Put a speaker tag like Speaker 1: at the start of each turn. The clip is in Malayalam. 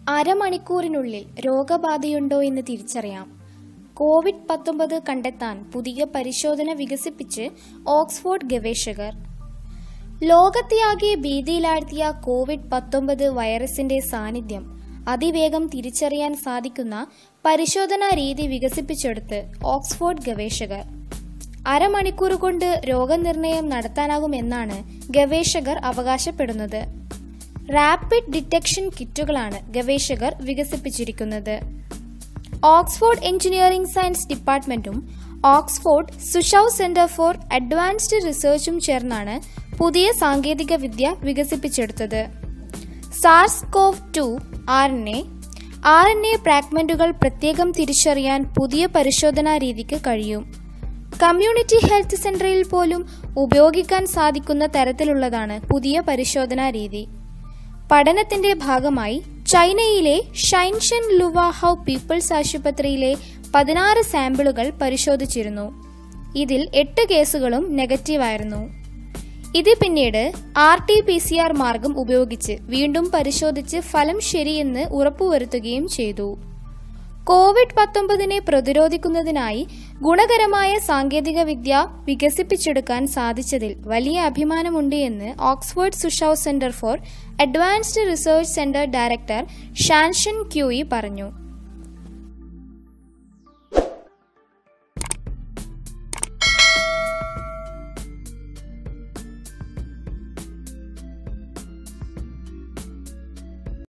Speaker 1: അരമണിക്കൂറിനുള്ളിൽ രോഗബാധയുണ്ടോ എന്ന് തിരിച്ചറിയാം കോവിഡ് പത്തൊമ്പത് കണ്ടെത്താൻ പുതിയ പരിശോധന വികസിപ്പിച്ച് ഓക്സ്ഫോർഡ് ഗവേഷകർ ലോകത്തെയാകെ ഭീതിയിലാഴ്ത്തിയ കോവിഡ് പത്തൊമ്പത് വൈറസിന്റെ സാന്നിധ്യം അതിവേഗം തിരിച്ചറിയാൻ സാധിക്കുന്ന പരിശോധനാ രീതി വികസിപ്പിച്ചെടുത്ത് ഓക്സ്ഫോർഡ് ഗവേഷകർ അരമണിക്കൂർ കൊണ്ട് രോഗനിർണയം നടത്താനാകുമെന്നാണ് ഗവേഷകർ അവകാശപ്പെടുന്നത് റാപ്പിഡ് ഡിറ്റക്ഷൻ കിറ്റുകളാണ് ഗവേഷകർ വികസിപ്പിച്ചിരിക്കുന്നത് ഓക്സ്ഫോർഡ് എഞ്ചിനീയറിംഗ് സയൻസ് ഡിപ്പാർട്ട്മെന്റും Oxford Suzhou centre for advanced റിസർച്ചും ചേർന്നാണ് പുതിയ സാങ്കേതിക വിദ്യ വികസിപ്പിച്ചെടുത്തത് SARS CoV two R N A R N A ഫ്രാഗ്മെന്റുകൾ പ്രത്യേകം തിരിച്ചറിയാൻ പുതിയ പരിശോധനാ രീതിക്ക് കഴിയും കമ്മ്യൂണിറ്റി ഹെൽത്ത് സെന്ററിൽ പോലും ഉപയോഗിക്കാൻ സാധിക്കുന്ന തരത്തിലുള്ളതാണ് പുതിയ പരിശോധനാ രീതി പഠനത്തിന്റെ ഭാഗമായി ചൈനയിലെ ഷൈൻഷൻ ലുവാഹൌ പീപ്പിൾസ് ആശുപത്രിയിലെ പതിനാറ് സാമ്പിളുകൾ പരിശോധിച്ചിരുന്നു ഇതിൽ എട്ട് കേസുകളും നെഗറ്റീവായിരുന്നു ഇത് പിന്നീട് R T P C R മാർഗം ഉപയോഗിച്ച് വീണ്ടും പരിശോധിച്ച് ഫലം ശരിയെന്ന് ഉറപ്പുവരുത്തുകയും ചെയ്തു കോവിഡ് പത്തൊമ്പതിനെ പ്രതിരോധിക്കുന്നതിനായി ഗുണകരമായ സാങ്കേതിക വിദ്യ വികസിപ്പിച്ചെടുക്കാൻ സാധിച്ചതിൽ വലിയ അഭിമാനമുണ്ട് എന്ന് Oxford Suzhou centre for advanced research centre director Shanshan Cui പറഞ്ഞു